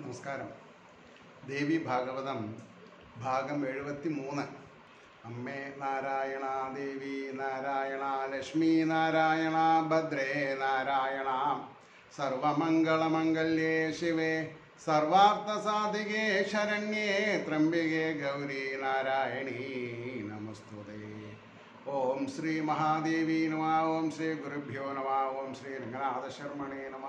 നമസ്കാരം ദേവി ഭാഗവതം ഭാഗം എഴുപത്തി മൂന്ന് അമ്മേ നാരായണ ദേവി നാരായണ ലക്ഷ്മി നാരായണ ഭദ്രേ നാരായണ സർവമംഗളമംഗല്യേ ശിവേ സർവാർത്ഥസാധികേ ശരണ്യേ ത്രംബികേ ഗൗരി നാരായണീ നമസ്തുതേ ഓം ശ്രീ മഹാദേവി നമ ഓം ശ്രീ ഗുരുഭ്യോ നമ ഓം ശ്രീ രംഗനാഥ ശർമ്മണേ നമ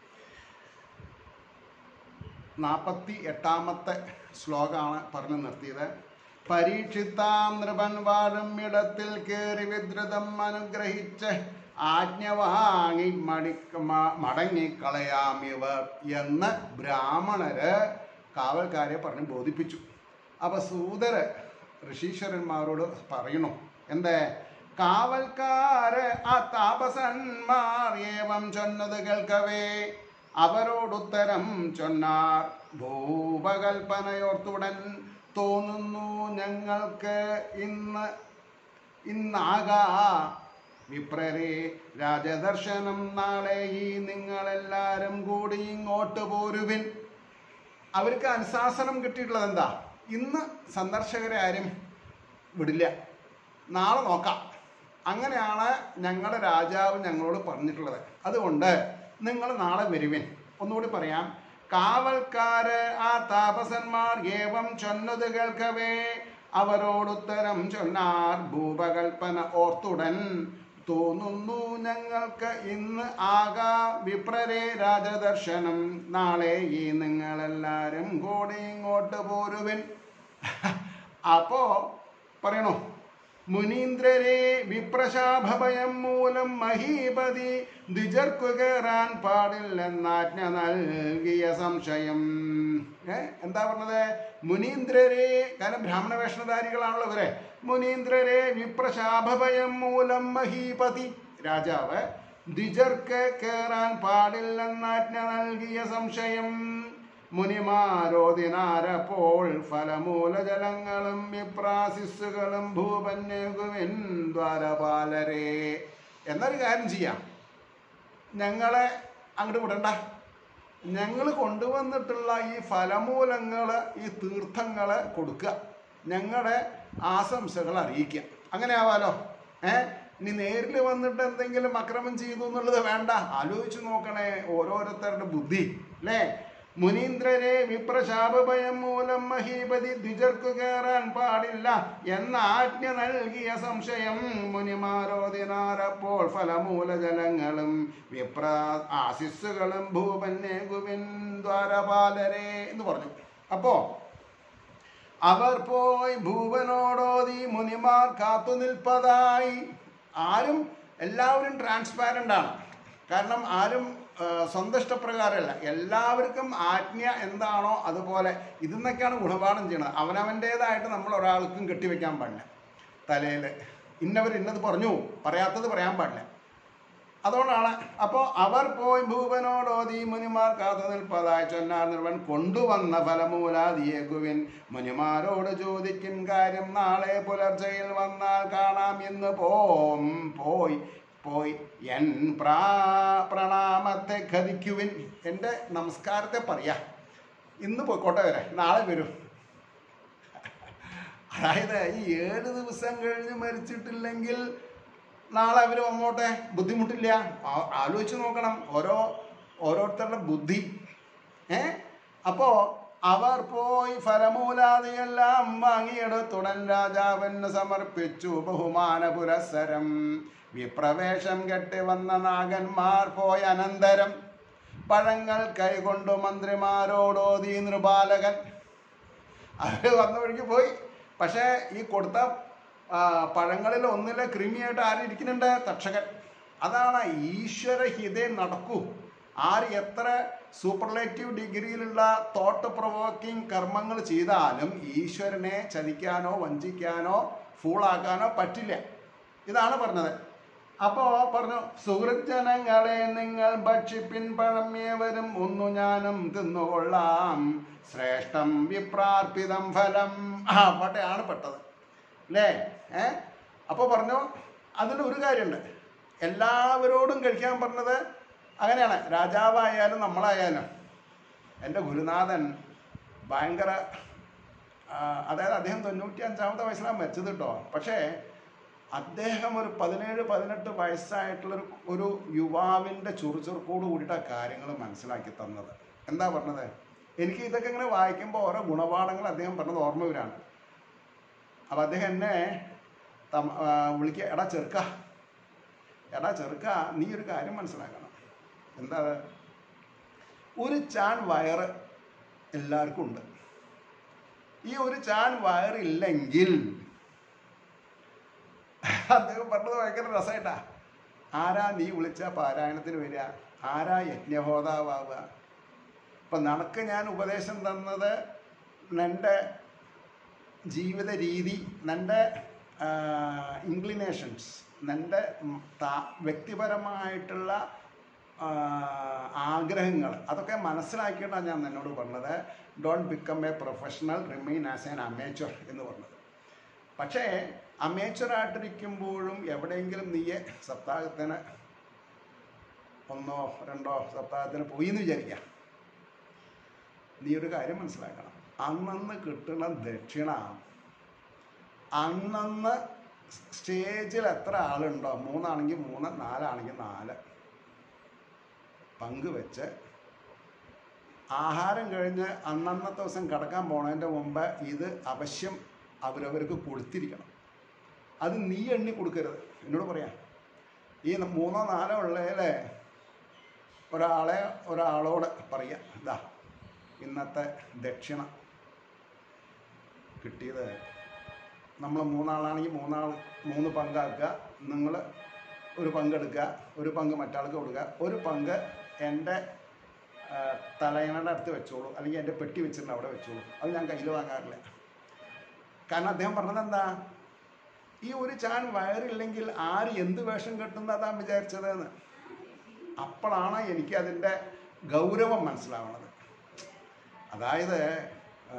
നാൽപ്പത്തി എട്ടാമത്തെ ശ്ലോകമാണ് പറഞ്ഞു നിർത്തിയത് പരീക്ഷിത്താം നൃപൻ വാഴും ഇടത്തിൽ കയറി വിദ്രുതം അനുഗ്രഹിച്ച് ആജ്ഞ വാങ്ങി മടി മ- മടങ്ങിക്കളയാം ഇവർ എന്ന് ബ്രാഹ്മണര് കാവൽക്കാരെ പറഞ്ഞ് ബോധിപ്പിച്ചു അപ്പൊ സൂതര് ഋഷീശ്വരന്മാരോട് പറയണു എന്തേ കാവൽക്കാര് ആ താപസന്മാർ ഏവം ചൊന്നത് കേൾക്കവേ അവരോടുത്തരം ചൊന്നാർ ഭൂപകൽപ്പനയോർത്തുടൻ തോന്നുന്നു ഞങ്ങൾക്ക് ഇന്ന് ഇന്നാകാ വിപ്രരെ രാജദർശനം നാളെ ഈ നിങ്ങളെല്ലാരും കൂടി ഇങ്ങോട്ട് പോരുവിൻ അവർക്ക് അനുശാസനം കിട്ടിയിട്ടുള്ളത് എന്താ ഇന്ന് സന്ദർശകരെ ആരും വിടില്ല നാളെ നോക്കാം അങ്ങനെയാണ് ഞങ്ങളുടെ രാജാവ് ഞങ്ങളോട് പറഞ്ഞിട്ടുള്ളത് അതുകൊണ്ട് നിങ്ങൾ നാളെ വരുവിൻ ഒന്നുകൂടി പറയാം കാവൽക്കാര് ആ താപസന്മാർ ഏവം ചൊന്നത് കേൾക്കവേ അവരോടുത്തരം ചൊന്നാർ ഭൂപകൽപ്പന ഓർത്തുടൻ തോന്നുന്നു ഞങ്ങൾക്ക് ഇന്ന് ആകാ വിപ്രരെ രാജദർശനം നാളെ ഈ നിങ്ങളെല്ലാരും കൂടി ഇങ്ങോട്ട് പോരുവിൻ അപ്പോ പറയണോ മുനീന്ദ്രരെ വിപ്രശാഭയം മൂലം മഹീപതി ദ്വിജർക്കു കയറാൻ പാടില്ലെന്നാജ്ഞ നൽകിയ സംശയം ഏ എന്താ പറഞ്ഞത് മുനീന്ദ്രരെ കാരണം ബ്രാഹ്മണ വേഷധാരികളാണല്ലോ ഇവരെ മുനീന്ദ്രരെ വിപ്രശാഭയം മൂലം മഹീപതി രാജാവ് ദ്വിജർക്ക് കയറാൻ പാടില്ലെന്നാജ്ഞ നൽകിയ സംശയം മുനിമാരോദിനാരപ്പോൾ ഫലമൂലജലങ്ങളും വിപ്രാസിസ്സുകളും ഭൂപന്യകുവിൻ ദ്വാരപാലരെ എന്നൊരു കാര്യം ചെയ്യാം ഞങ്ങളെ അങ്ങോട്ട് വിടണ്ട ഞങ്ങൾ കൊണ്ടുവന്നിട്ടുള്ള ഈ ഫലമൂലങ്ങൾ ഈ തീർത്ഥങ്ങൾ കൊടുക്കുക ഞങ്ങളുടെ ആശംസകൾ അറിയിക്കുക അങ്ങനെ ആവാലോ ഏ ഇനി നേരിൽ വന്നിട്ട് എന്തെങ്കിലും അക്രമം ചെയ്തു എന്നുള്ളത് വേണ്ട ആലോചിച്ച് നോക്കണേ ഓരോരുത്തരുടെ ബുദ്ധി അല്ലേ മുനീന്ദ്രരെ വിപ്രശാപഭയം മൂലം മഹീപതി ദ്വിജർക്കു കയറാൻ പാടില്ല എന്ന ആജ്ഞ നൽകിയ സംശയം മുനിമാരോദിനാരപ്പോൾ ഫലമൂലജലങ്ങളും വിപ്ര ആശിസ്സുകളും ഭൂപന്യകുവിൻ ദ്വാരപാലരെ എന്ന് പറഞ്ഞു അപ്പോ അവർ പോയി ഭൂപനോടോതി മുനിമാർ കാത്തു നിൽപ്പതായി ആരും എല്ലാവരും ട്രാൻസ്പാരൻ്റ് ആണ് കാരണം ആരും ആ, സ്വന്തം ഇഷ്ടപ്രകാരമല്ല എല്ലാവർക്കും ആജ്ഞ എന്താണോ അതുപോലെ ഇതെന്നൊക്കെയാണ് ഗുണപാഠം ചെയ്യണത് അവനവൻ്റേതായിട്ട് നമ്മൾ ഒരാൾക്കും കെട്ടിവെക്കാൻ പാടില്ല തലയിൽ ഇന്നവർ ഇന്നത് പറഞ്ഞു പറയാത്തത് പറയാൻ പാടില്ല അതുകൊണ്ടാണ് അപ്പോൾ അവർ പോയി ഭൂപനോടോതി മുനിമാർ കാത്തു നിൽപ്പതായി ചൊന്നാർ നിർവൻ കൊണ്ടുവന്ന ഫലമൂലാദിയേകുവിൻ മുനിമാരോട് ചോദിക്കും കാര്യം നാളെ പുലർച്ചയിൽ വന്നാൽ കാണാം എന്ന് പോം പോയി പോയി എൻ പ്രാ പ്രണാമത്തെ ഖതിക്കുവിൻ എൻ്റെ നമസ്കാരത്തെ പറയാ ഇന്ന് പോയിക്കോട്ടെ വരെ നാളെ വരും അതായത് ഈ ഏഴ് ദിവസം കഴിഞ്ഞ് മരിച്ചിട്ടില്ലെങ്കിൽ നാളെ അവർ വന്നോട്ടെ ബുദ്ധിമുട്ടില്ല ആ- ആലോചിച്ച് നോക്കണം ഓരോ ഓരോരുത്തരുടെ ബുദ്ധി ഏ അപ്പോ അവർ പോയി ഫലമൂലാദിയെല്ലാം വാങ്ങിയെടുത്തുടൻ രാജാവിന് സമർപ്പിച്ചു ബഹുമാന പുരസ്സരം വിപ്രവേശം കെട്ടി വന്ന നാഗന്മാർ പോയ അനന്തരം പഴങ്ങൾ കൈകൊണ്ടു മന്ത്രിമാരോടോതി നൃപാലകൻ അവർ വന്ന വഴിക്ക് പോയി പക്ഷേ ഈ കൊടുത്ത ആ, പഴങ്ങളിൽ ഒന്നിലെ കൃമിയായിട്ട് ആരും ഇരിക്കുന്നുണ്ട് തക്ഷകൻ അതാണ് ഈശ്വര ഹിതേ നടക്കൂ ആര് എത്ര സൂപ്പർലേറ്റീവ് ഡിഗ്രിയിലുള്ള തോട്ട് പ്രൊവോക്കിംഗ് കർമ്മങ്ങൾ ചെയ്താലും ഈശ്വരനെ ചതിക്കാനോ വഞ്ചിക്കാനോ ഫൂളാക്കാനോ പറ്റില്ല ഇതാണ് പറഞ്ഞത് അപ്പോ പറഞ്ഞു സുഹൃജനങ്ങളെ നിങ്ങൾ ഭക്ഷിപ്പിൻ പഴമേവരും ഒന്നു ഞാനും തിന്നുകൊള്ളാം ശ്രേഷ്ഠം വിപ്രാർപ്പിതം ഫലം ആ പട്ടയാണ് പെട്ടത് അല്ലേ ഏ അപ്പോൾ പറഞ്ഞു അതിൽ ഒരു കാര്യമുണ്ട് എല്ലാവരോടും കഴിക്കാൻ പറഞ്ഞത് അങ്ങനെയാണ് രാജാവായാലും നമ്മളായാലും എൻ്റെ ഗുരുനാഥൻ ഭയങ്കര ആ, അതായത് അദ്ദേഹം തൊണ്ണൂറ്റി അഞ്ചാമത്തെ വയസ്സിലാണ് മരിച്ചത് കേട്ടോ പക്ഷേ അദ്ദേഹം ഒരു പതിനേഴ് പതിനെട്ട് വയസ്സായിട്ടുള്ളൊരു ഒരു യുവാവിൻ്റെ ചുറുചുറുക്കോട് കൂടിയിട്ടാണ് കാര്യങ്ങൾ മനസ്സിലാക്കി തന്നത് എന്താ പറഞ്ഞത് എനിക്ക് ഇതൊക്കെ ഇങ്ങനെ വായിക്കുമ്പോൾ ഓരോ ഗുണപാഠങ്ങൾ അദ്ദേഹം പറഞ്ഞത് ഓർമ്മ വരാണ് അപ്പം അദ്ദേഹം എന്നെ തമ- ആ, വിളിക്കുക എടാ ചെറുക്ക എടാ ചെറുക്ക നീ ഒരു കാര്യം മനസ്സിലാക്കണം എന്താ അത്? ഒരു ചാൻ വയറ് എല്ലാവർക്കും ഉണ്ട് ഈ ഒരു ചാൻ വയറില്ലെങ്കിൽ അദ്ദേഹം പറഞ്ഞത് ഭയങ്കര രസമായിട്ടാ ആരാ നീ വിളിച്ച പാരായണത്തിന് വരിക ആരാ യജ്ഞഹോതാവുക ഇപ്പം നിനക്ക് ഞാൻ ഉപദേശം തന്നത് നിൻ്റെ ജീവിത രീതി നിൻ്റെ ഇൻക്ലിനേഷൻസ് നിൻ്റെ വ്യക്തിപരമായിട്ടുള്ള ആ, ആഗ്രഹങ്ങൾ അതൊക്കെ മനസ്സിലാക്കിയിട്ടാണ് ഞാൻ നിന്നോട് പറഞ്ഞത് don't become a professional remain as an amateur എന്ന് പറഞ്ഞത് പക്ഷേ അമേച്ചറായിട്ടിരിക്കുമ്പോഴും എവിടെയെങ്കിലും നീയെ സപ്താഹത്തിന് ഒന്നോ രണ്ടോ സപ്താഹത്തിന് പോയി എന്ന് വിചാരിക്കാം നീ ഒരു കാര്യം മനസ്സിലാക്കണം അന്നന്ന് കിട്ടുന്ന ദക്ഷിണ അന്നന്ന് സ്റ്റേജിൽ എത്ര ആളുണ്ടോ മൂന്നാണെങ്കിൽ മൂന്ന് നാലാണെങ്കിൽ നാല് പങ്കുവെച്ച് ആഹാരം കഴിഞ്ഞ് അന്നന്നത്തെ ദിവസം കിടക്കാൻ പോണതിൻ്റെ മുമ്പ് ഇത് അവശ്യം അവരവർക്ക് കൊടുത്തിരിക്കണം അത് നീ എണ്ണി കൊടുക്കരുത് എന്നോട് പറയാം ഈ മൂന്നോ നാലോ ഉള്ളതിലെ ഒരാളെ ഒരാളോട് പറയാം ഇതാ ഇന്നത്തെ ദക്ഷിണ കിട്ടിയത് നമ്മൾ മൂന്നാളാണെങ്കിൽ മൂന്നാൾ മൂന്ന് പങ്കാക്കുക നിങ്ങൾ ഒരു പങ്കെടുക്കുക ഒരു പങ്ക് മറ്റാൾക്ക് കൊടുക്കുക ഒരു പങ്ക് എൻ്റെ ആ, തലയണയുടെ അടുത്ത് വെച്ചോളൂ അല്ലെങ്കിൽ എൻ്റെ പെട്ടി വെച്ചിട്ടുണ്ട് അവിടെ വെച്ചോളൂ അത് ഞാൻ കയ്യിൽ വാങ്ങാറില്ല കാരണം അദ്ദേഹം പറഞ്ഞത് എന്താ ഈ ഒരു ചാൻ വയറില്ലെങ്കിൽ ആര് എന്ത് വേഷം കെട്ടുന്നതാ വിചാരിച്ചതെന്ന് അപ്പോഴാണ് എനിക്ക് അതിൻ്റെ ഗൗരവം മനസ്സിലാവണത് അതായത് ആ,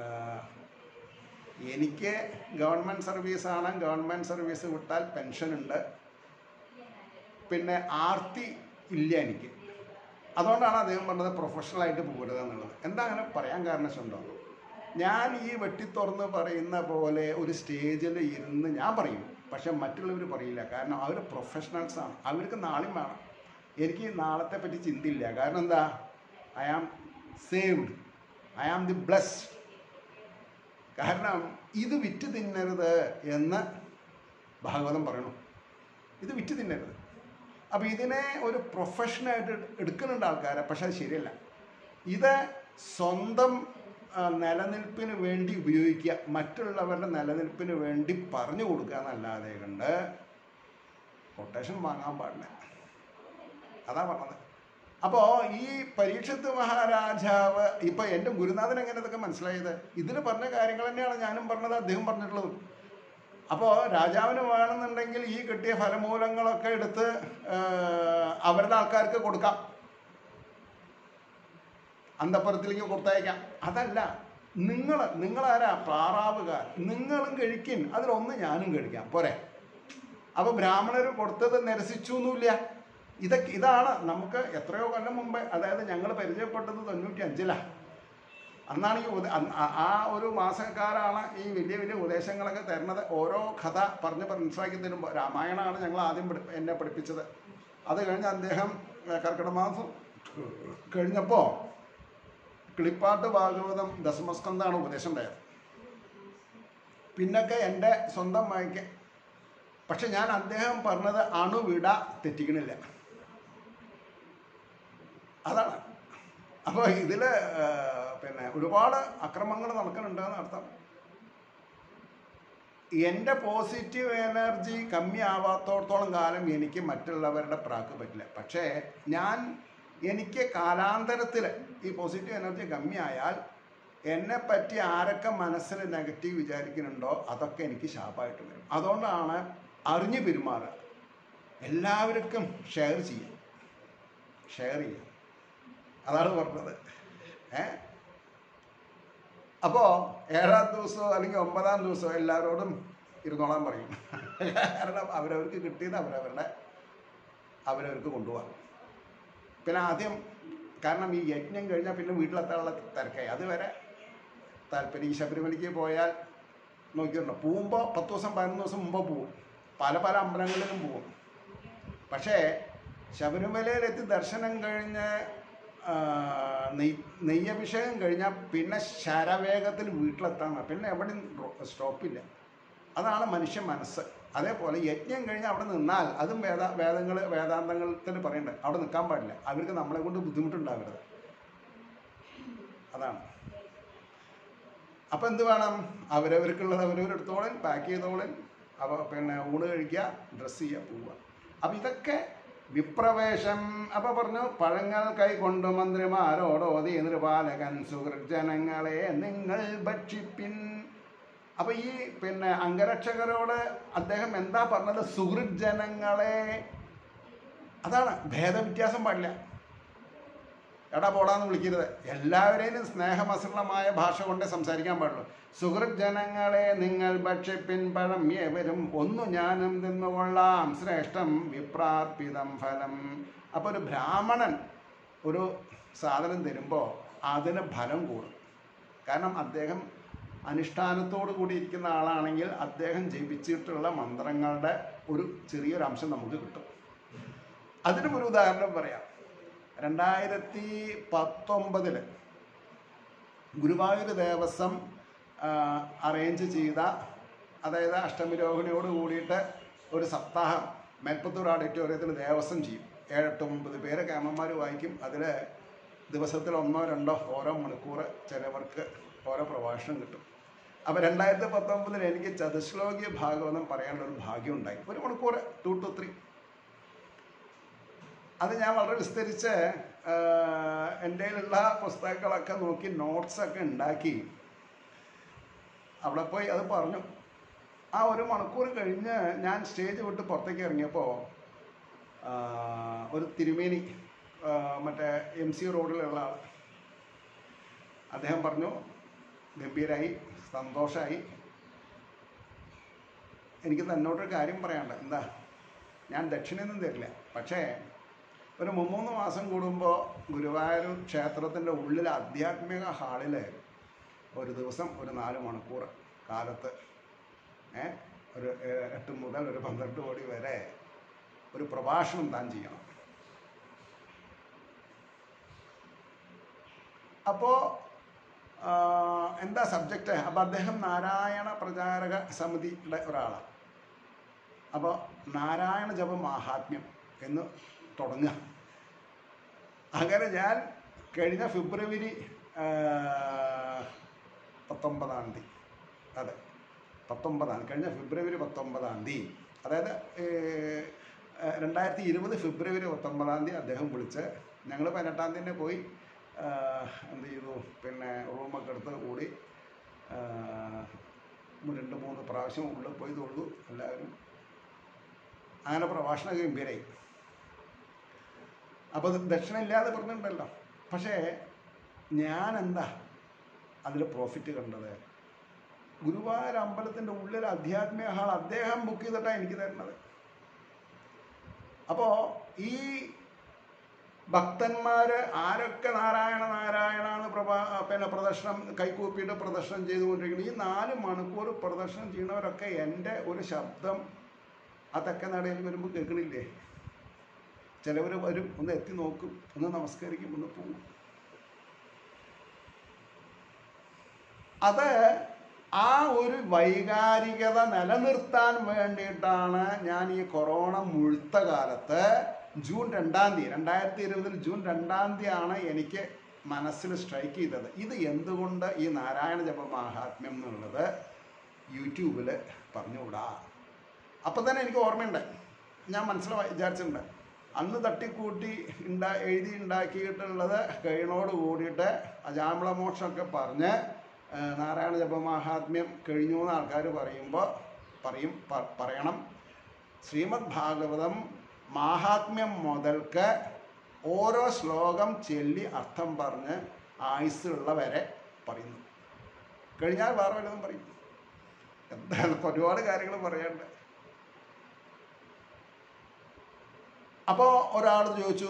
എനിക്ക് ഗവൺമെൻറ് സർവീസാണ് ഗവൺമെൻറ് സർവീസ് വിട്ടാൽ പെൻഷനുണ്ട് പിന്നെ ആർത്തി ഇല്ല എനിക്ക് അതുകൊണ്ടാണ് അദ്ദേഹം പറഞ്ഞത് പ്രൊഫഷണലായിട്ട് പോകരുത് എന്നുള്ളത് എന്താ അങ്ങനെ പറയാൻ കാരണം ഉണ്ടോ ഞാൻ ഈ വെട്ടിത്തുറന്ന് പറയുന്ന പോലെ ഒരു സ്റ്റേജിൽ ഇരുന്ന് ഞാൻ പറയും പക്ഷെ മറ്റുള്ളവർ പറയില്ല കാരണം അവർ പ്രൊഫഷണൽസാണ് അവർക്ക് നാളെയും വേണം എനിക്ക് നാളത്തെ പറ്റി ചിന്തയില്ല കാരണം എന്താ I am saved I am the blessed കാരണം ഇത് വിറ്റ് തിന്നരുത് എന്ന് ഭാഗവതം പറയണു ഇത് വിറ്റ് തിന്നരുത് അപ്പോൾ ഇതിനെ ഒരു പ്രൊഫഷനായിട്ട് എടുക്കുന്നുണ്ട് ആൾക്കാരെ പക്ഷെ അത് ശരിയല്ല ഇത് സ്വന്തം ആ, നിലനിൽപ്പിന് വേണ്ടി ഉപയോഗിക്കുക മറ്റുള്ളവരുടെ നിലനിൽപ്പിന് വേണ്ടി പറഞ്ഞു കൊടുക്കുക എന്നല്ലാതെ കണ്ട് കൊട്ടേഷൻ വാങ്ങാൻ പാടില്ല അതാ പറഞ്ഞത് അപ്പോൾ ഈ പരീക്ഷത്ത് മഹാരാജാവ് ഇപ്പൊ എൻ്റെ ഗുരുനാഥൻ എങ്ങനെ ഇതൊക്കെ മനസ്സിലായത് ഇതിൽ പറഞ്ഞ കാര്യങ്ങൾ തന്നെയാണ് ഞാനും പറഞ്ഞത് അദ്ദേഹം പറഞ്ഞിട്ടുള്ളത് അപ്പോൾ രാജാവിന് വേണമെന്നുണ്ടെങ്കിൽ ഈ കിട്ടിയ ഫലമൂലങ്ങളൊക്കെ എടുത്ത് ആ, അവരുടെ ആൾക്കാർക്ക് കൊടുക്കാം അന്തപ്പുരത്തിലേക്ക് കൊടുത്തയക്കാം അതല്ല നിങ്ങൾ നിങ്ങളാരാ പ്രാറാവുകാർ നിങ്ങളും കഴിക്കിൻ അതിലൊന്ന് ഞാനും കഴിക്കാം പോരെ അപ്പൊ ബ്രാഹ്മണർ കൊടുത്തത് നിരസിച്ചു എന്നില്ല ഇതൊക്കെ ഇതാണ് നമുക്ക് എത്രയോ കൊല്ലം മുമ്പ് അതായത് ഞങ്ങൾ പരിചയപ്പെട്ടത് തൊണ്ണൂറ്റി അഞ്ചിലാണ് അന്നാണ് ഈ ഉപദേ- അന്ന് ആ- ആ ഒരു മാസക്കാരാണ് ഈ വലിയ വലിയ ഉപദേശങ്ങളൊക്കെ തരുന്നത് ഓരോ കഥ പറഞ്ഞ് മനസ്സിലാക്കി തരുമ്പോൾ രാമായണമാണ് ഞങ്ങൾ ആദ്യം പഠി എന്നെ പഠിപ്പിച്ചത് അത് കഴിഞ്ഞ് അദ്ദേഹം ഏഹ്, കർക്കിടക മാസം കഴിഞ്ഞപ്പോൾ കിളിപ്പാട്ട് ഭാഗവതം ദശമസ്കന്ധാണ് ഉപദേശം ഉണ്ടായത് പിന്നൊക്കെ എൻ്റെ സ്വന്തം വായിക്ക പക്ഷെ ഞാൻ അദ്ദേഹം പറഞ്ഞത് അണുവിട തെറ്റിക്കണില്ല അതാണ് അപ്പോൾ ഇതിൽ പിന്നെ ഒരുപാട് അക്രമങ്ങൾ നടക്കുന്നുണ്ടെന്ന് അർത്ഥം എൻ്റെ പോസിറ്റീവ് എനർജി കമ്മി ആവാത്തോടത്തോളം കാലം എനിക്ക് മറ്റുള്ളവരുടെ പ്രാക്ക് പറ്റില്ല പക്ഷേ ഞാൻ എനിക്ക് കാലാന്തരത്തിൽ ഈ പോസിറ്റീവ് എനർജി കമ്മിയായാൽ എന്നെ പറ്റി ആരൊക്കെ മനസ്സിൽ നെഗറ്റീവ് വിചാരിക്കുന്നുണ്ടോ അതൊക്കെ എനിക്ക് ശാപമായിട്ട് വരും അതുകൊണ്ടാണ് അറിഞ്ഞു പെരുമാറുക എല്ലാവർക്കും ഷെയർ ചെയ്യും ഷെയർ ചെയ്യും അതാണ് പറഞ്ഞത് ഏ അപ്പോൾ ഏഴാം ദിവസമോ അല്ലെങ്കിൽ ഒമ്പതാം ദിവസമോ എല്ലാവരോടും ഇരുന്നോളാൻ പറയും കാരണം അവരവർക്ക് കിട്ടിയത് അവരവരുടെ അവരവർക്ക് കൊണ്ടുപോകാം പിന്നെ ആദ്യം കാരണം ഈ യജ്ഞം കഴിഞ്ഞാൽ പിന്നെ വീട്ടിലെത്താനുള്ള തിരക്കായി അതുവരെ താല്പര്യം ഈ ശബരിമലയ്ക്ക് പോയാൽ നോക്കിയിട്ടുണ്ടോ പോകുമ്പോൾ പത്ത് ദിവസം പതിനൊന്ന് ദിവസം മുമ്പ് പോവും പല പല അമ്പലങ്ങളിലും പോവും പക്ഷേ ശബരിമലയിലെത്തി ദർശനം കഴിഞ്ഞ് ആ, നെയ് നെയ്യഭിഷേകം കഴിഞ്ഞാൽ പിന്നെ ശരവേഗത്തിൽ വീട്ടിലെത്താൻ പിന്നെ എവിടെയും സ്റ്റോപ്പില്ല അതാണ് മനുഷ്യ മനസ്സ് അതേപോലെ യജ്ഞം കഴിഞ്ഞ് അവിടെ നിന്നാൽ അതും വേദ വേദങ്ങൾ വേദാന്തങ്ങളിൽ പറയണ്ടേ അവിടെ നിൽക്കാൻ പാടില്ല അവർക്ക് നമ്മളെ കൊണ്ട് ബുദ്ധിമുട്ടുണ്ടാവരുത് അതാണ് അപ്പം എന്ത് വേണം അവരവർക്കുള്ളത് അവരവരെടുത്തോളൻ പാക്ക് ചെയ്തോളൻ അവ പിന്നെ ഊണ് കഴിക്കുക ഡ്രസ്സ് ചെയ്യുക പോവുക അപ്പം ഇതൊക്കെ വിപ്രവേശം അപ്പൊ പറഞ്ഞു പഴങ്ങൾ കൈകൊണ്ട് മന്ത്രിമാരോടോതി നൃപാലകൻ സുഹൃജനങ്ങളെ നിങ്ങൾ ഭക്ഷിപ്പിൻ അപ്പൊ ഈ പിന്നെ അംഗരക്ഷകരോട് അദ്ദേഹം എന്താ പറഞ്ഞത് സുഹൃജനങ്ങളെ അതാണ് ഭേദവ്യത്യാസം പാടില്ല എടാ പോടാന്ന് വിളിക്കരുത് എല്ലാവരെയും സ്നേഹമസൃണമായ ഭാഷ കൊണ്ടേ സംസാരിക്കാൻ പാടുള്ളൂ സുഹൃത് ജനങ്ങളെ നിങ്ങൾ ഭക്ഷിപ്പിൻ പഴം ഏവരും ഒന്നു ഞാനും തിന്നുകൊള്ളാം ശ്രേഷ്ഠം വിപ്രാർപ്പിതം ഫലം അപ്പോൾ ഒരു ബ്രാഹ്മണൻ ഒരു സാധനം തരുമ്പോൾ അതിന് ഫലം കൂടും കാരണം അദ്ദേഹം അനുഷ്ഠാനത്തോടു കൂടി ഇരിക്കുന്ന ആളാണെങ്കിൽ അദ്ദേഹം ജപിച്ചിട്ടുള്ള മന്ത്രങ്ങളുടെ ഒരു ചെറിയൊരു അംശം നമുക്ക് കിട്ടും അതിനും ഒരു ഉദാഹരണം പറയാം രണ്ടായിരത്തി പത്തൊമ്പതിൽ ഗുരുവായൂർ ദേവസ്വം അറേഞ്ച് ചെയ്ത അതായത് അഷ്ടമിരോഹിണിയോട് കൂടിയിട്ട് ഒരു സപ്താഹം മേൽപ്പത്തൂർ ഓഡിറ്റോറിയത്തിൽ ദേവസ്വം ചെയ്യും ഏഴെട്ട് ഒമ്പത് പേര് ക്യാമന്മാർ വായിക്കും അതിൽ ദിവസത്തിൽ ഒന്നോ രണ്ടോ ഓരോ മണിക്കൂർ ചിലവർക്ക് ഓരോ പ്രഭാഷണം കിട്ടും അപ്പോൾ രണ്ടായിരത്തി പത്തൊമ്പതിൽ എനിക്ക് ചതുശ്ലോകി ഭാഗവതം പറയാനുള്ള ഒരു ഭാഗ്യം ഉണ്ടായി ഒരു മണിക്കൂർ ടു ടു ത്രീ അത് ഞാൻ വളരെ വിസ്തരിച്ച് എൻ്റെ കയ്യിലുള്ള പുസ്തകങ്ങളൊക്കെ നോക്കി നോട്ട്സൊക്കെ ഉണ്ടാക്കി അവിടെ പോയി അത് പറഞ്ഞു ആ ഒരു മണിക്കൂർ കഴിഞ്ഞ് ഞാൻ സ്റ്റേജ് വിട്ട് പുറത്തേക്ക് ഇറങ്ങിയപ്പോൾ ഒരു തിരുമേനി ആ, മറ്റേ എം സി റോഡിലുള്ള ആൾ അദ്ദേഹം പറഞ്ഞു ഗംഭീരായി സന്തോഷമായി എനിക്ക് തന്നോട്ടൊരു കാര്യം പറയാനുണ്ട് എന്താ ഞാൻ ദക്ഷിണയൊന്നും തരില്ല പക്ഷേ ഒരു മുമ്മൂന്ന് മാസം കൂടുമ്പോൾ ഗുരുവായൂർ ക്ഷേത്രത്തിൻ്റെ ഉള്ളിൽ ആധ്യാത്മിക ഹാളിൽ ഒരു ദിവസം ഒരു നാല് മണിക്കൂർ കാലത്ത് ഏ ഒരു ഏ- എട്ട് മുതൽ ഒരു പന്ത്രണ്ട് കോടി വരെ ഒരു പ്രഭാഷണം താൻ ചെയ്യണം അപ്പോൾ എന്താ സബ്ജക്റ്റ് അപ്പോൾ അദ്ദേഹം നാരായണ പ്രചാരക സമിതിയുടെ ഒരാളാണ് അപ്പോൾ നാരായണ ജപ മാഹാത്മ്യം എന്ന് തുടങ്ങുക അങ്ങനെ ഞാൻ കഴിഞ്ഞ ഫെബ്രുവരി ആ, പത്തൊമ്പതാം തീയതി അതെ പത്തൊമ്പതാം കഴിഞ്ഞ ഫെബ്രുവരി പത്തൊമ്പതാം തീയതി അതായത് ഏഹ്, ഏഹ്, രണ്ടായിരത്തി ഇരുപത് ഫെബ്രുവരി പത്തൊമ്പതാം തീയതി അദ്ദേഹം വിളിച്ച് ഞങ്ങൾ പതിനെട്ടാം തീയതി തന്നെ പോയി ആഹ്, എന്ത് ചെയ്തു പിന്നെ റൂമൊക്കെ എടുത്ത് കൂടി ആഹ്, രണ്ട് മൂന്ന് പ്രാവശ്യം ഉള്ളിൽ പോയി തൊഴുതു എല്ലാവരും അങ്ങനെ പ്രഭാഷണ ഗംഭീരായി അപ്പോൾ അത് ദക്ഷിണ ഇല്ലാതെ പറഞ്ഞിട്ടുണ്ടല്ലോ പക്ഷേ ഞാൻ എന്താ അതിൽ പ്രോഫിറ്റ് കണ്ടത് ഗുരുവായൂർ അമ്പലത്തിൻ്റെ ഉള്ളിൽ ആധ്യാത്മിക ഹാൾ അദ്ദേഹം ബുക്ക് ചെയ്തിട്ടാണ് എനിക്ക് തരുന്നത് അപ്പോൾ ഈ ഭക്തന്മാര് ആരൊക്കെ നാരായണ നാരായണ എന്ന് പ്രഭാ പിന്നെ പ്രദർശനം കൈകൂപ്പിയിട്ട് പ്രദർശനം ചെയ്തുകൊണ്ടിരിക്കുന്നത് ഈ നാല് മണിക്കൂർ പ്രദർശനം ചെയ്യുന്നവരൊക്കെ എൻ്റെ ഒരു ശബ്ദം ആ തെക്കൻ നടയിൽ വരുമ്പോൾ കേൾക്കണില്ലേ ചിലവർ വരും ഒന്ന് എത്തി നോക്കും ഒന്ന് നമസ്കരിക്കും ഒന്ന് പോകും അത് ആ ഒരു വൈകാരികത നിലനിർത്താൻ വേണ്ടിയിട്ടാണ് ഞാൻ ഈ കൊറോണ മുഴുത്ത കാലത്ത് ജൂൺ രണ്ടാം തീയതി രണ്ടായിരത്തി ഇരുപതിൽ ജൂൺ രണ്ടാം തീയതിയാണ് എനിക്ക് മനസ്സിൽ സ്ട്രൈക്ക് ചെയ്തത് ഇത് എന്തുകൊണ്ട് ഈ നാരായണ ജപ മാഹാത്മ്യം എന്നുള്ളത് യൂട്യൂബിൽ പറഞ്ഞുകൂടാ അപ്പം തന്നെ എനിക്ക് ഓർമ്മയുണ്ട് ഞാൻ മനസ്സിൽ വിചാരിച്ചിട്ടുണ്ട് അന്ന് തട്ടിക്കൂട്ടി ഉണ്ടാ എഴുതി ഉണ്ടാക്കിയിട്ടുള്ളത് കഴിയണോട് കൂടിയിട്ട് അജാമ്ളമോക്ഷമൊക്കെ പറഞ്ഞ് ആ, നാരായണ ജപമാഹാത്മ്യം കഴിഞ്ഞു എന്ന് ആൾക്കാർ പറയുമ്പോൾ പറയും പ- പറയണം ശ്രീമദ് ഭാഗവതം മാഹാത്മ്യം മുതൽക്ക് ഓരോ ശ്ലോകം ചൊല്ലി അർത്ഥം പറഞ്ഞ് ആയുസ്സുള്ളവരെ പറയുന്നു കഴിഞ്ഞാൽ വേറെ വല്ലതും പറയും എന്താണ് ഇപ്പൊ ഒരുപാട് കാര്യങ്ങൾ പറയാനുണ്ട് അപ്പോൾ ഒരാൾ ചോദിച്ചു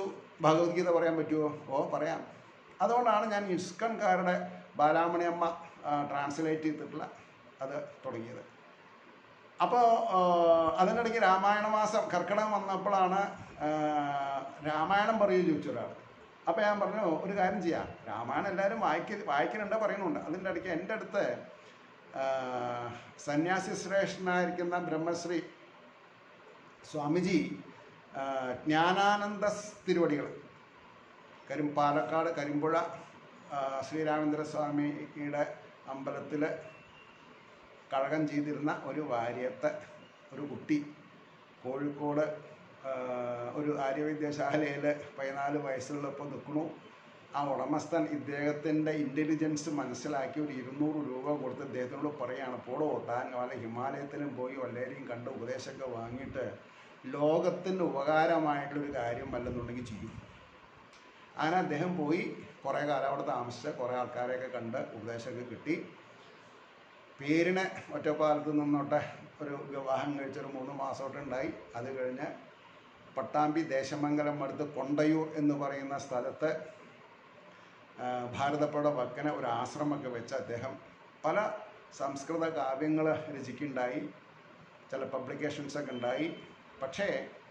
ഭഗവത്ഗീത പറയാൻ പറ്റുമോ ഓ പറയാം അതുകൊണ്ടാണ് ഞാൻ ഇസ്കൺകാരുടെ ബാലാമണി അമ്മ ട്രാൻസ്ലേറ്റ് ചെയ്തിട്ടുള്ള അത് തുടങ്ങിയത് അപ്പോൾ അതിനിടയ്ക്ക് രാമായണ മാസം കർക്കിടകം വന്നപ്പോഴാണ് ആ, രാമായണം പറയൂ ചോദിച്ചു ഒരാൾ അപ്പോൾ ഞാൻ പറഞ്ഞു ഒരു കാര്യം ചെയ്യാം രാമായണം എല്ലാവരും വായിക്ക വായിക്കുന്നുണ്ട് പറയുന്നുണ്ട് അതിൻ്റെ ഇടയ്ക്ക് എൻ്റെ അടുത്ത് ആ, സന്യാസി ശ്രേഷ്ഠനായിരിക്കുന്ന ബ്രഹ്മശ്രീ സ്വാമിജി ആ, ജ്ഞാനാനന്ദ തിരുവടികൾ കരും പാലക്കാട് കരിമ്പുഴ ആ, ശ്രീരാമേന്ദ്ര സ്വാമിയുടെ അമ്പലത്തിൽ കഴകം ചെയ്തിരുന്ന ഒരു വാര്യത്തെ ഒരു കുട്ടി കോഴിക്കോട് ആ, ഒരു ആര്യവൈദ്യശാലയിൽ പതിനാല് വയസ്സുള്ളപ്പോൾ നിൽക്കണു ആ ഉടമസ്ഥൻ ഇദ്ദേഹത്തിൻ്റെ ഇൻ്റലിജൻസ് മനസ്സിലാക്കി ഒരു ഇരുന്നൂറ് രൂപ കൊടുത്ത് ഇദ്ദേഹത്തിനോട് പറയുകയാണ് പോടോ താൻ വല്ല ഹിമാലയത്തിലും പോയി വല്ലവരെയും കണ്ട് ഉപദേശമൊക്കെ വാങ്ങിയിട്ട് ലോകത്തിന് ഉപകാരമായിട്ടുള്ളൊരു കാര്യം വല്ലെന്നുണ്ടെങ്കിൽ ചെയ്യും അങ്ങനെ അദ്ദേഹം പോയി കുറേ കാലം അവിടെ താമസിച്ച് കുറേ ആൾക്കാരെയൊക്കെ കണ്ട് ഉപദേശമൊക്കെ കിട്ടി പേരിന് ഒറ്റപ്പാലത്ത് നിന്നോട്ടെ ഒരു വിവാഹം കഴിച്ചൊരു മൂന്ന് മാസമോട്ട് ഉണ്ടായി അത് കഴിഞ്ഞ് പട്ടാമ്പി ദേശമംഗലം അടുത്ത് കൊണ്ടയൂർ എന്ന് പറയുന്ന സ്ഥലത്ത് ആ, ഭാരതപ്പുഴ വക്കനെ ഒരു ആശ്രമമൊക്കെ വെച്ച് അദ്ദേഹം പല സംസ്കൃത കാവ്യങ്ങൾ രചിക്കുണ്ടായി ചില പബ്ലിക്കേഷൻസൊക്കെ ഉണ്ടായി പക്ഷേ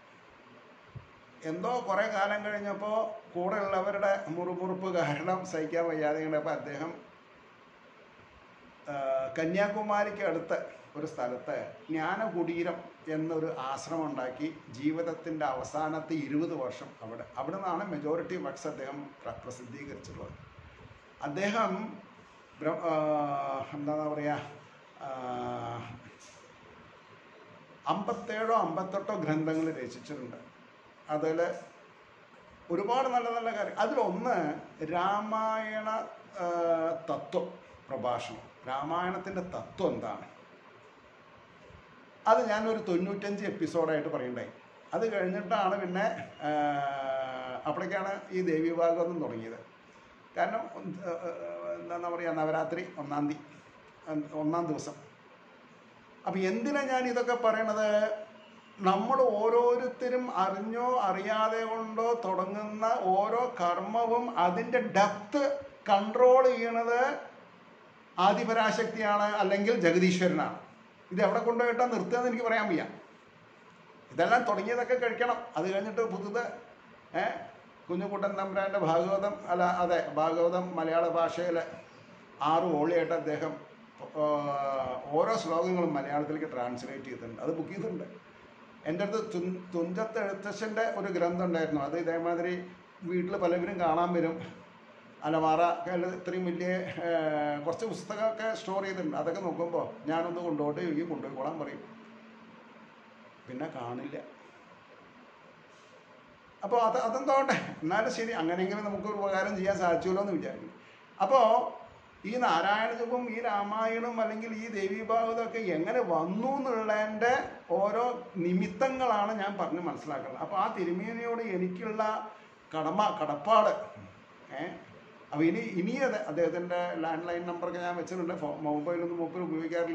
എന്തോ കുറേ കാലം കഴിഞ്ഞപ്പോൾ കൂടെയുള്ളവരുടെ മുറുമുറുപ്പ് കാരണം സഹിക്കാൻ വയ്യാതെ കണ്ടപ്പോൾ അദ്ദേഹം ആ, കന്യാകുമാരിക്ക് അടുത്ത് ഒരു സ്ഥലത്ത് ജ്ഞാനകുടീരം എന്നൊരു ആശ്രമം ഉണ്ടാക്കി ജീവിതത്തിൻ്റെ അവസാനത്തെ ഇരുപത് വർഷം അവിടെ അവിടെ നിന്നാണ് മെജോറിറ്റി വർക്ക്സ് അദ്ദേഹം പ്ര- പ്രസിദ്ധീകരിച്ചിട്ടുള്ളത് അദ്ദേഹം ബ്ര- ആ, എന്താ പറയുക അമ്പത്തേഴോ അമ്പത്തെട്ടോ ഗ്രന്ഥങ്ങൾ രചിച്ചിട്ടുണ്ട് അതിൽ ഒരുപാട് നല്ല നല്ല കാര്യം അതിലൊന്ന് രാമായണ ആ, തത്വം പ്രഭാഷണം രാമായണത്തിൻ്റെ തത്വം എന്താണ് അത് ഞാനൊരു തൊണ്ണൂറ്റഞ്ച് എപ്പിസോഡായിട്ട് പറയണ്ടായി അത് കഴിഞ്ഞിട്ടാണ് പിന്നെ ആ, അപ്പോഴേക്കാണ് ഈ ദേവി ഭാഗവതം തുടങ്ങിയത് കാരണം ആ, ആ, എന്താ പറയുക നവരാത്രി ഒന്നാം തീയതി ഒന്നാം ദിവസം അപ്പം എന്തിനാ ഞാൻ ഇതൊക്കെ പറയണത് നമ്മൾ ഓരോരുത്തരും അറിഞ്ഞോ അറിയാതെ കൊണ്ടോ തുടങ്ങുന്ന ഓരോ കർമ്മവും അതിൻ്റെ ഡെപ്ത് കൺട്രോൾ ചെയ്യണത് ആദിപരാശക്തിയാണ് അല്ലെങ്കിൽ ജഗദീശ്വരനാണ് ഇത് എവിടെ കൊണ്ടുപോയിട്ടാ നിർത്തുകയെന്ന് എനിക്ക് പറയാൻ വയ്യ ഇതെല്ലാം തുടങ്ങിയതൊക്കെ കഴിക്കണം അത് കഴിഞ്ഞിട്ട് പുതുത് ഏ കുഞ്ഞുകുട്ടൻ തമ്പുരാൻ്റെ ഭാഗവതം അല്ല അതെ ഭാഗവതം മലയാള ഭാഷയിൽ ആറ് ഓളിയായിട്ട് അദ്ദേഹം ആ, ഓരോ ശ്ലോകങ്ങളും മലയാളത്തിലേക്ക് ട്രാൻസ്ലേറ്റ് ചെയ്തിട്ടുണ്ട് അത് ബുക്ക് ചെയ്തിട്ടുണ്ട് എൻ്റെ അടുത്ത് തുൻ തുഞ്ചത്ത് എഴുത്തച്ഛൻ്റെ ഒരു ഗ്രന്ഥം ഉണ്ടായിരുന്നു അത് ഇതേമാതിരി വീട്ടിൽ പലവരും കാണാൻ വരും അലമാറ ഒക്കെ ഇത്രയും വലിയ ആ, കുറച്ച് പുസ്തകമൊക്കെ സ്റ്റോർ ചെയ്തിട്ടുണ്ട് അതൊക്കെ നോക്കുമ്പോൾ ഞാനൊന്ന് കൊണ്ടുപോട്ടെ ചോദിക്കും കൊണ്ടുപോയിക്കോളാൻ പറയും പിന്നെ കാണില്ല അപ്പോൾ അത് അതെന്തോട്ടെ എന്നാലും ശരി അങ്ങനെയെങ്കിലും നമുക്ക് ഒരു ഉപകാരം ചെയ്യാൻ സാധിച്ചുല്ലോ എന്ന് വിചാരിക്കും അപ്പോൾ ഈ നാരായണജപം ഈ രാമായണം അല്ലെങ്കിൽ ഈ ദേവീഭാഗവതമൊക്കെ എങ്ങനെ വന്നു എന്നുള്ളതിൻ്റെ ഓരോ നിമിത്തങ്ങളാണ് ഞാൻ പറഞ്ഞ് മനസ്സിലാക്കുന്നത് അപ്പോൾ ആ തിരുമേനിയോട് എനിക്കുള്ള കടമ കടപ്പാട് ഏ അപ്പോൾ ഇനി ഇനി അതെ അദ്ദേഹത്തിൻ്റെ ലാൻഡ് ലൈൻ നമ്പറൊക്കെ ഞാൻ വെച്ചിട്ടുണ്ട് ഫോ- മൊബൈലൊന്നും മൂപ്പർ ഉപയോഗിക്കാറില്ല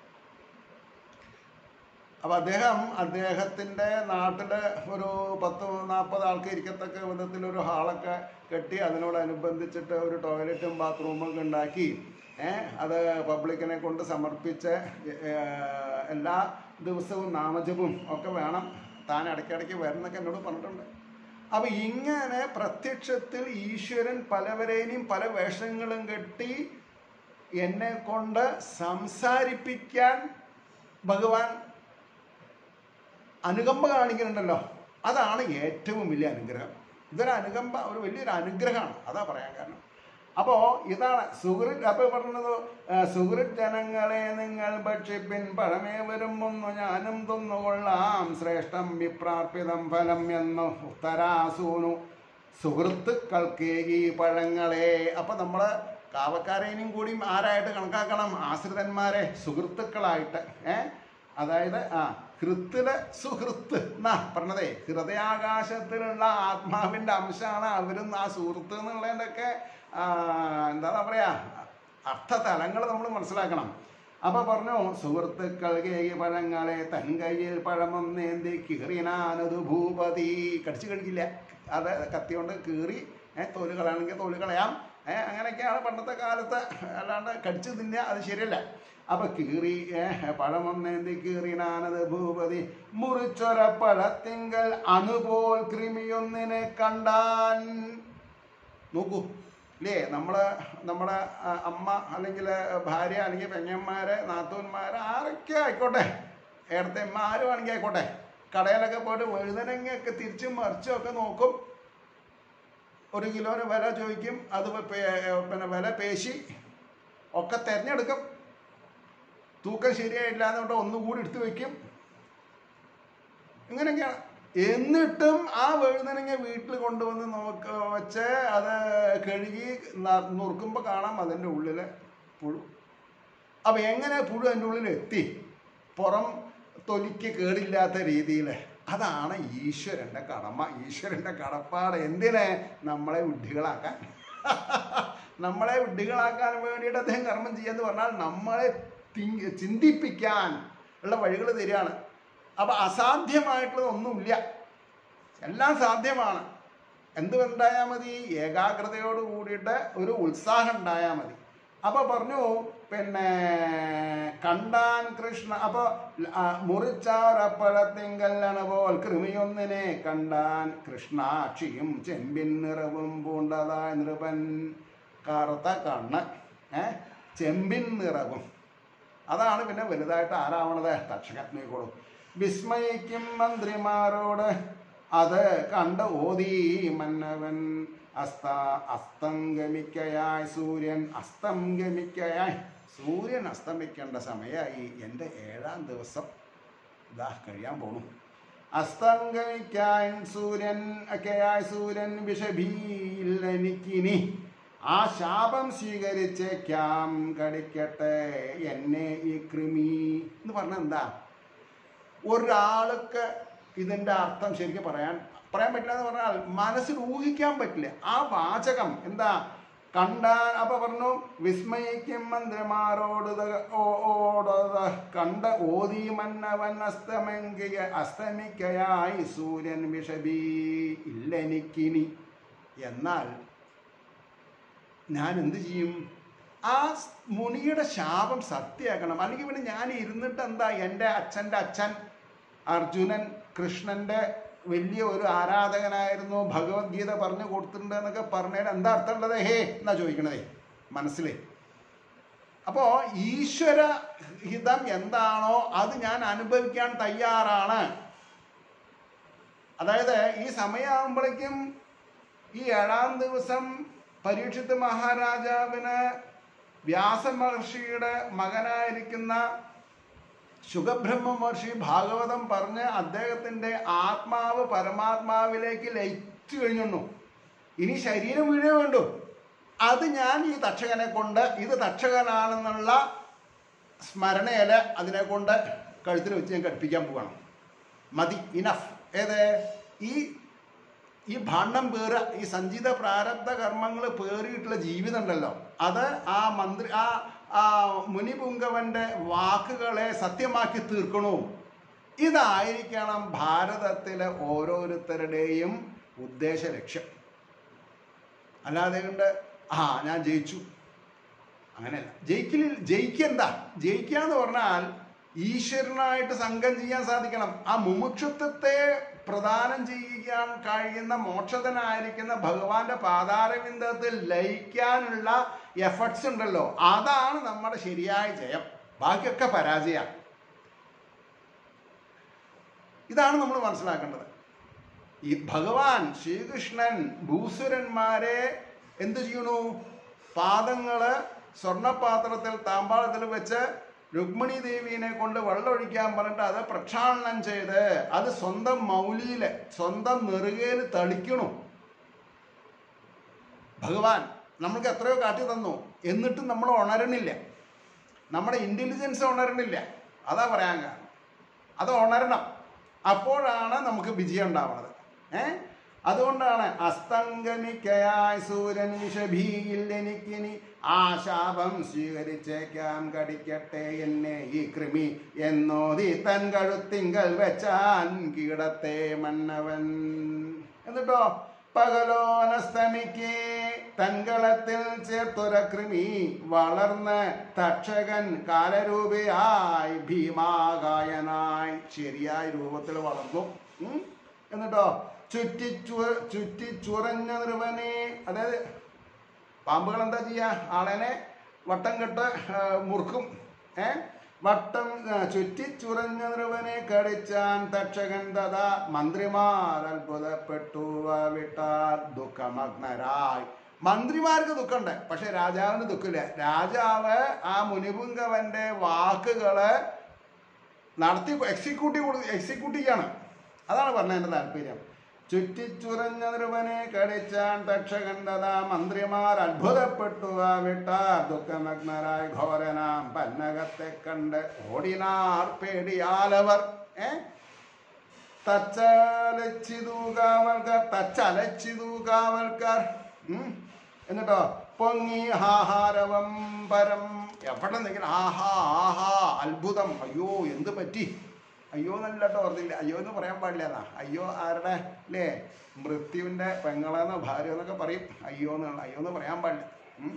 അപ്പോൾ അദ്ദേഹം അദ്ദേഹത്തിൻ്റെ നാട്ടിൽ ഒരു പത്ത് നാൽപ്പത് ആൾക്ക് ഇരിക്കത്തക്ക വിധത്തിലൊരു ഹാളൊക്കെ കെട്ടി അതിനോടനുബന്ധിച്ചിട്ട് ഒരു ടോയ്ലറ്റും ബാത്റൂമൊക്കെ ഉണ്ടാക്കി ഏ, അത് പബ്ലിക്കിനെ കൊണ്ട് സമർപ്പിച്ച് ഏ, എല്ലാ ദിവസവും നാമജപവും ഒക്കെ വേണം താൻ ഇടയ്ക്കിടയ്ക്ക് വരുന്നൊക്കെ എന്നോട് പറഞ്ഞിട്ടുണ്ട് അപ്പോൾ ഇങ്ങനെ പ്രത്യക്ഷത്തിൽ ഈശ്വരൻ പലവരേനെയും പല വേഷങ്ങളും കെട്ടി എന്നെ കൊണ്ട് സംസാരിപ്പിക്കാൻ ഭഗവാൻ അനുകമ്പ കാണിക്കുന്നുണ്ടല്ലോ അതാണ് ഏറ്റവും വലിയ അനുഗ്രഹം ഇതൊരു അനുകമ്പ ഒരു വലിയൊരു അനുഗ്രഹമാണ് അതാ പറയാൻ കാരണം അപ്പോൾ ഇതാണ് സുഹൃത് അപ്പോൾ പറഞ്ഞത് ആ, സുഹൃത് ജനങ്ങളെ നിങ്ങൾ ഭക്ഷിപ്പിൻ പഴമേ വരുമൊന്നു ഞാനും തിന്നുകൊള്ളാം ശ്രേഷ്ഠം വിപ്രാർപ്പിതം ഫലം എന്ന് ഉത്തരാസൂനു സുഹൃത്തുക്കൾക്ക് ഈ പഴങ്ങളെ അപ്പം നമ്മൾ കാവക്കാരേനും കൂടി ആരായിട്ട് കണക്കാക്കണം ആശ്രിതന്മാരെ സുഹൃത്തുക്കളായിട്ട് ഏ അതായത് ആ ഹൃത്തിലെ സുഹൃത്ത് എന്നാ പറഞ്ഞതേ ഹൃദയാകാശത്തിലുള്ള ആത്മാവിൻ്റെ അംശമാണ് അവരും ആ സുഹൃത്ത് എന്നുള്ളതിൻ്റെയൊക്കെ ആ, എന്താ പറയാ അർത്ഥതലങ്ങൾ നമ്മൾ മനസ്സിലാക്കണം അപ്പൊ പറഞ്ഞു സുഹൃത്തുക്കൾ കേകി പഴങ്ങളെ തൻ കയ്യിൽ പഴമൊന്നേന്തി കീറിനാനതു ഭൂപതി കടിച്ചു കഴിക്കില്ല അത് കത്തി കൊണ്ട് കീറി ഏഹ് തോല് കളയണമെങ്കിൽ തോല് കളയാം ഏഹ് അങ്ങനെയൊക്കെയാണ് പണ്ടത്തെ കാലത്ത് അല്ലാണ്ട് കടിച്ചു തിന്നുക അത് ശരിയല്ല അപ്പൊ കീറി ഏഹ് പഴമൊന്നേന്തി കീറിനാനത് ഭൂപതി മുറിച്ചൊര പഴത്തിങ്കൽ അനുപോൽ കൃമിയൊന്നിനെ കണ്ടാൻ നോക്കൂ ഇല്ലേ നമ്മള് നമ്മുടെ ആ, അമ്മ അല്ലെങ്കിൽ ഭാര്യ അല്ലെങ്കിൽ പെങ്ങന്മാര് നാത്തൂന്മാര് ആരൊക്കെ ആയിക്കോട്ടെ ഏടത്തേമ്മ ആരും ആണെങ്കിൽ ആയിക്കോട്ടെ കടയിലൊക്കെ പോയിട്ട് വഴുതനങ്ങയൊക്കെ തിരിച്ചും മറിച്ചും ഒക്കെ നോക്കും ഒരു കിലോന് വില ചോദിക്കും അത് പേ- പിന്നെ വില പേശി ഒക്കെ തിരഞ്ഞെടുക്കും തൂക്കം ശരിയായില്ല എന്നിട്ട് ഒന്നുകൂടി എടുത്തു വെക്കും ഇങ്ങനെയൊക്കെയാണ് എന്നിട്ടും ആ വഴുതനങ്ങ വീട്ടിൽ കൊണ്ടുവന്ന് നോക്ക വെച്ച് അത് കഴുകി ന- നുറുക്കുമ്പോൾ കാണാം അതിൻ്റെ ഉള്ളിൽ പുഴു അപ്പം എങ്ങനെ പുഴു അതിൻ്റെ ഉള്ളിൽ എത്തി പുറം തൊലിക്ക് കേടില്ലാത്ത രീതിയിൽ അതാണ് ഈശ്വരൻ്റെ കടമ ഈശ്വരൻ്റെ കടപ്പാട് എന്തിനെ നമ്മളെ വിഡ്ഢികളാക്കാൻ നമ്മളെ വിഡ്ഢികളാക്കാൻ വേണ്ടിയിട്ട് അദ്ദേഹം കർമ്മം ചെയ്യാന്ന് പറഞ്ഞാൽ നമ്മളെ തി- ചിന്തിപ്പിക്കാൻ ഉള്ള വഴികൾ തരികയാണ് അപ്പൊ അസാധ്യമായിട്ടുള്ളത് ഒന്നുമില്ല എല്ലാം സാധ്യമാണ് എന്തുണ്ടായാൽ മതി ഏകാഗ്രതയോട് കൂടിയിട്ട് ഒരു ഉത്സാഹം ഉണ്ടായാൽ മതി അപ്പൊ പറഞ്ഞു പിന്നെ കണ്ടാൻ കൃഷ്ണ അപ്പൊ ആ, മുറിച്ചാറപ്പഴത്തിങ്കല്ലണ പോൽ കൃമിയൊന്നിനെ കണ്ടാൻ കൃഷ്ണാക്ഷിയും ചെമ്പിൻ നിറവും പൂണ്ടതായ നൃപൻ കറുത്ത കണ്ണ് ഏ ചെമ്പിൻ നിറവും അതാണ് പിന്നെ വലുതായിട്ട് ആരാവണത് തക്ഷകൻ നോക്കോളൂ വിസ്മയിക്കും മന്ത്രിമാരോട് അത് കണ്ട് ഓതി മന്നവൻ അസ്ത അസ്തംഗമിക്കയായി സൂര്യൻ അസ്തംഗമിക്കയായി സൂര്യൻ അസ്തമിക്കേണ്ട സമയമായി എൻ്റെ ഏഴാം ദിവസം ഇതാ കഴിയാൻ പോണു അസ്തംഗമിക്കായി സൂര്യൻ ഒക്കെയായി സൂര്യൻ വിഷഭീൽ എനിക്കിനി ആ ശാപം സ്വീകരിച്ചേക്കാം കടിക്കട്ടെ എന്നെ ഈ കൃമി എന്ന് പറഞ്ഞാൽ എന്താ ഒരാൾക്ക് ഇതിൻ്റെ അർത്ഥം ശരിക്കും പറയാൻ പറയാൻ പറ്റില്ല എന്ന് പറഞ്ഞാൽ മനസ്സിൽ ഊഹിക്കാൻ പറ്റില്ല ആ വാചകം എന്താ കണ്ടാൻ അപ്പൊ പറഞ്ഞു വിസ്മയിക്കും മന്ത്രിമാരോട് ഇത് ഓ- ഓടത് കണ്ട ഓതി മന്നവൻ അസ്തമെങ്കിയ അസ്തമിക്കയായി സൂര്യൻ വിഷബീ ഇല്ലെനിക്കിനി എന്നാൽ ഞാൻ എന്ത് ചെയ്യും ആ സ് മുനിയുടെ ശാപം സത്യമാക്കണം അല്ലെങ്കിൽ പിന്നെ ഞാൻ ഇരുന്നിട്ട് എന്താ എൻ്റെ അച്ഛൻ്റെ അച്ഛൻ അർജുനൻ കൃഷ്ണൻ്റെ വലിയ ഒരു ആരാധകനായിരുന്നു ഭഗവത്ഗീത പറഞ്ഞു കൊടുത്തിട്ടുണ്ട് എന്നൊക്കെ പറഞ്ഞതിന് എന്താ അർത്ഥമുള്ളത് ഹേ എന്നാ ചോദിക്കണതേ മനസ്സിലേ അപ്പോ ഈശ്വര ഹിതം എന്താണോ അത് ഞാൻ അനുഭവിക്കാൻ തയ്യാറാണ് അതായത് ഈ സമയമാകുമ്പോഴേക്കും ഈ ഏഴാം ദിവസം പരീക്ഷിത്ത് മഹാരാജാവിന് വ്യാസ മഹർഷിയുടെ മകനായിരിക്കുന്ന ശുഖബ്രഹ്മ മഹർഷി ഭാഗവതം പറഞ്ഞ് അദ്ദേഹത്തിന്റെ ആത്മാവ് പരമാത്മാവിലേക്ക് ലയിച്ചു കഴിഞ്ഞു ഇനി ശരീരം വീഴേ വേണ്ടു അത് ഞാൻ ഈ തക്ഷകനെ കൊണ്ട് ഇത് തക്ഷകനാണെന്നുള്ള സ്മരണയില അതിനെ കൊണ്ട് കഴുത്തിൽ വെച്ച് ഞാൻ കടുപ്പിക്കാൻ പോവാണ് മതി ഇനഫ് ഏത് ഈ ഈ ഭാണ്ഡം പേറ ഈ സഞ്ചിത പ്രാരബ്ധ കർമ്മങ്ങൾ പേറിയിട്ടുള്ള ജീവിതം ഉണ്ടല്ലോ അത് ആ മന്ത്രി ആ ആ മുനിപുങ്കവന്റെ വാക്കുകളെ സത്യമാക്കി തീർക്കണു ഇതായിരിക്കണം ഭാരതത്തിലെ ഓരോരുത്തരുടെയും ഉദ്ദേശ ലക്ഷ്യം അല്ലാതെ കൊണ്ട് ആ ഞാൻ ജയിച്ചു അങ്ങനെയല്ല ജയിക്കലിൽ ജയിക്കെന്താ ജയിക്കുക എന്ന് പറഞ്ഞാൽ ഈശ്വരനായിട്ട് സംഘം ചെയ്യാൻ സാധിക്കണം ആ മുമുക്ഷത്വത്തെ പ്രദാനം ചെയ്യാൻ കഴിയുന്ന മോക്ഷതനായിരിക്കുന്ന ഭഗവാന്റെ പാതാരവിന്ദത്തിൽ ലയിക്കാനുള്ള എഫർട്സ് ഉണ്ടല്ലോ അതാണ് നമ്മുടെ ശരിയായ ജയം ബാക്കിയൊക്കെ പരാജയമാണ് ഇതാണ് നമ്മൾ മനസ്സിലാക്കേണ്ടത് ഈ ഭഗവാൻ ശ്രീകൃഷ്ണൻ ഭൂസുരന്മാരെ എന്ത് ചെയ്യണു പാദങ്ങള് സ്വർണപാത്രത്തിൽ താമ്പാളത്തിൽ വെച്ച് രുക്മിണി ദേവീനെ കൊണ്ട് വെള്ളമൊഴിക്കാൻ പറഞ്ഞിട്ട് അത് പ്രക്ഷാളനം ചെയ്ത് അത് സ്വന്തം മൗലിയില് സ്വന്തം നെറുകയിൽ തളിക്കണു ഭഗവാൻ നമ്മൾക്ക് എത്രയോ കാട്ടി തന്നു എന്നിട്ടും നമ്മൾ ഉണരണില്ല നമ്മുടെ ഇന്റലിജൻസ് ഉണരണില്ല അതാ പറയാൻ കാരണം അത് ഉണരണം അപ്പോഴാണ് നമുക്ക് വിജയം ഉണ്ടാവുന്നത് ഏ അതുകൊണ്ടാണ് അസ്തംഗമിക്കയായി സൂര്യൻ വിഷഭീയിൽ എനിക്കിനി ആ ശാപം സ്വീകരിച്ചേക്കാം കടിക്കട്ടെ എന്നെ ഈ കൃമി എന്നോതി തൻ കഴുത്തിങ്കൽ വെച്ചാൻ കീടത്തെ മന്നവൻ എന്നിട്ടോ പകലോനസ്തമിക്ക് തൻകളത്തിൽ ചേർത്തൊര കൃമി വളർന്ന് തക്ഷകൻ കാലരൂപയായി ഭീമാകായനായി ശരിയായ രൂപത്തിൽ വളർന്നു ഉം. എന്നിട്ടോ ചുറ്റിച്ചു ചുറ്റിച്ചുറഞ്ഞ നിർവനെ അതായത് പാമ്പുകൾ എന്താ ചെയ്യാ ആളനെ വട്ടം കെട്ട് ആ, മുറുക്കും ഏ വട്ടം ആ, ചുറ്റിച്ചുറഞ്ഞ നിർവനെ കടിച്ചാൻ തക്ഷകൻ തഥാ മന്ത്രിമാർ അത്ഭുതപ്പെട്ടു വിട്ടാൽ ദുഃഖമഗ്നരായി മന്ത്രിമാർക്ക് ദുഃഖമുണ്ട് പക്ഷെ രാജാവിന് ദുഃഖമില്ല രാജാവ് ആ മുനിപുങ്കവന്റെ വാക്കുകള് നടത്തി എക്സിക്യൂട്ടീവ് കൊടു എക്സിക്യൂട്ട് ചെയ്യാണ് അതാണ് പറഞ്ഞതിൻ്റെ താല്പര്യം ചുറ്റിച്ചുറഞ്ഞ നിർവനെ കടിച്ചാൻ തക്ഷകൻ തഥാ മന്ത്രിമാർ അത്ഭുതപ്പെട്ടു ആ വിട്ടാർ ദുഃഖമഗ്നരായ ഘോരനാം പന്നകത്തെ കണ്ട് ഓടിനാർ പേടിയാലവർ ഏ തച്ചലച്ചിതു കാവൽക്കാർ തച്ചലച്ചിതു കാവൽക്കാർ ഉം. എന്നിട്ടോ പൊങ്ങി ഹാഹാരവം പരം എവിടെ നിൽക്കണം ആഹാ ആഹാ അത്ഭുതം അയ്യോ എന്ത് പറ്റി അയ്യോ എന്നല്ല കേട്ടോ ഓർത്തില്ല അയ്യോ എന്ന് പറയാൻ പാടില്ല എന്നാ അയ്യോ ആരുടെ അല്ലേ മൃത്യുവിൻ്റെ പെങ്ങളെന്നോ ഭാര്യ എന്നൊക്കെ പറയും അയ്യോ എന്നുള്ള അയ്യോ എന്ന് പറയാൻ പാടില്ല ഉം.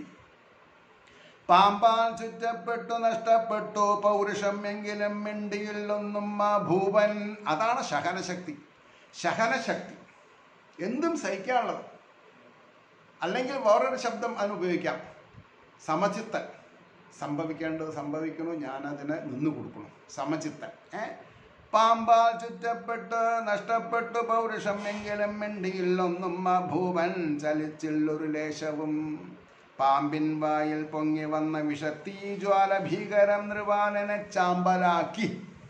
പാമ്പാൻ ചുറ്റപ്പെട്ടു നഷ്ടപ്പെട്ടു പൗരുഷം എങ്കിലും മിണ്ടിയില്ലൊന്നും ആ ഭൂപൻ അതാണ് ശഹനശക്തി ശഹനശക്തി എന്തും സഹിക്കാനുള്ളത് അല്ലെങ്കിൽ വേറൊരു ശബ്ദം അതിന് ഉപയോഗിക്കാം സമചിത്തൻ സംഭവിക്കേണ്ടത് സംഭവിക്കണു ഞാനതിന് നിന്നു കൊടുക്കണം സമചിത്തൻ ഏ പാമ്പാൽ ചുറ്റപ്പെട്ട് നഷ്ടപ്പെട്ടു പൗരുഷം എങ്കിലും മിണ്ടിയില്ലൊന്നും ആ ഭൂവൻ ചലിച്ചില്ലൊരു ലേശവും പാമ്പിൻ വായിൽ പൊങ്ങി വന്ന വിഷത്തീ ജ്വാല ഭീകരം നിർവാലനെ ചാമ്പലാക്കി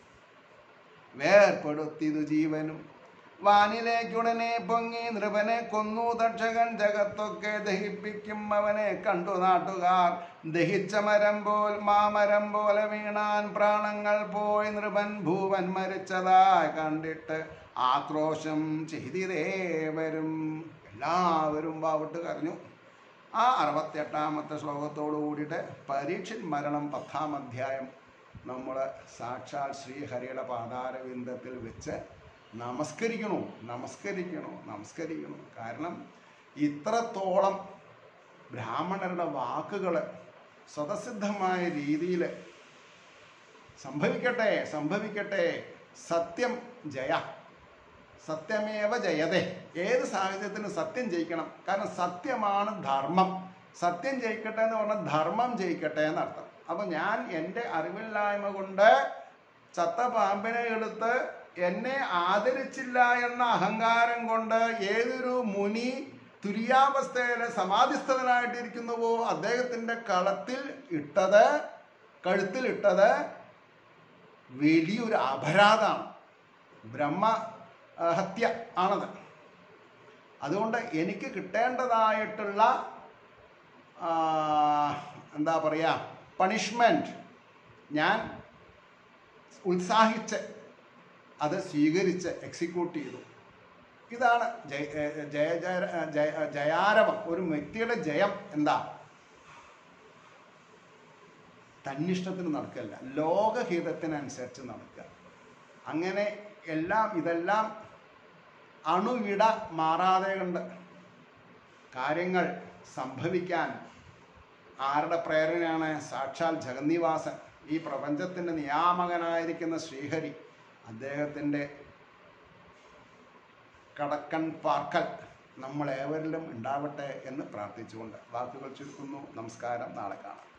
വേർപ്പെടുത്തിതു ജീവനും വാനിലേക്കുടനെ പൊങ്ങി നൃപനെ കൊന്നു തക്ഷകൻ ജഗത്തൊക്കെ ദഹിപ്പിക്കും അവനെ കണ്ടു നാട്ടുകാർ ദഹിച്ച മരം പോൽ മാമരം പോലെ വീണാൻ പ്രാണങ്ങൾ പോയി നൃപൻ ഭൂവൻ മരിച്ചതായി കണ്ടിട്ട് ആക്രോശം ചെയ്തിതേവരും എല്ലാവരും വാവിട്ട് കരഞ്ഞു ആ അറുപത്തിയെട്ടാമത്തെ ശ്ലോകത്തോടു കൂടിയിട്ട് പരീക്ഷൻ മരണം പത്താം അധ്യായം നമ്മൾ സാക്ഷാൽ ശ്രീഹരിയുടെ പാതാരവിന്ദത്തിൽ വെച്ച് നമസ്കരിക്കണു നമസ്കരിക്കണു നമസ്കരിക്കണു കാരണം ഇത്രത്തോളം ബ്രാഹ്മണരുടെ വാക്കുകൾ സ്വതസിദ്ധമായ രീതിയിൽ സംഭവിക്കട്ടെ സംഭവിക്കട്ടെ സത്യം ജയ സത്യമേവ ജയതേ ഏത് സാഹചര്യത്തിനും സത്യം ജയിക്കണം കാരണം സത്യമാണ് ധർമ്മം സത്യം ജയിക്കട്ടെ എന്ന് പറഞ്ഞാൽ ധർമ്മം ജയിക്കട്ടെ എന്നർത്ഥം അപ്പൊ ഞാൻ എൻ്റെ അറിവില്ലായ്മ കൊണ്ട് ചത്ത പാമ്പിനെ എടുത്ത് എന്നെ ആദരിച്ചില്ല എന്ന അഹങ്കാരം കൊണ്ട് ഏതൊരു മുനി തുര്യാവസ്ഥയിൽ സമാധിസ്ഥനായിട്ടിരിക്കുന്നുവോ അദ്ദേഹത്തിൻ്റെ കളത്തിൽ ഇട്ടത് കഴുത്തിൽ ഇട്ടത് വലിയൊരു അപരാധമാണ് ബ്രഹ്മ ആ, ഹത്യ ആണത് അതുകൊണ്ട് എനിക്ക് കിട്ടേണ്ടതായിട്ടുള്ള ആ, എന്താ പറയുക പണിഷ്മെൻറ്റ് ഞാൻ ഉത്സാഹിച്ച് അത് സ്വീകരിച്ച് എക്സിക്യൂട്ട് ചെയ്തു ഇതാണ് ജയ ഏ, ജയ ജയ ജയ ജയാരവം ഒരു വ്യക്തിയുടെ ജയം എന്താ തന്നിഷ്ടത്തിന് നടക്കല്ല ലോകഹിതത്തിനനുസരിച്ച് നടക്കുക അങ്ങനെ എല്ലാം ഇതെല്ലാം അണുവിട മാറാതെ കൊണ്ട് കാര്യങ്ങൾ സംഭവിക്കാൻ ആരുടെ പ്രേരണയാണ് സാക്ഷാൽ ജഗന്നിവാസൻ ഈ പ്രപഞ്ചത്തിൻ്റെ നിയാമകനായിരിക്കുന്ന ശ്രീഹരി അദ്ദേഹത്തിൻ്റെ കടക്കൺ പാർക്കൽ നമ്മളേവരിലും ഉണ്ടാവട്ടെ എന്ന് പ്രാർത്ഥിച്ചുകൊണ്ട് വാക്കുകൾ ചുരുക്കുന്നു നമസ്കാരം നാളെ കാണാം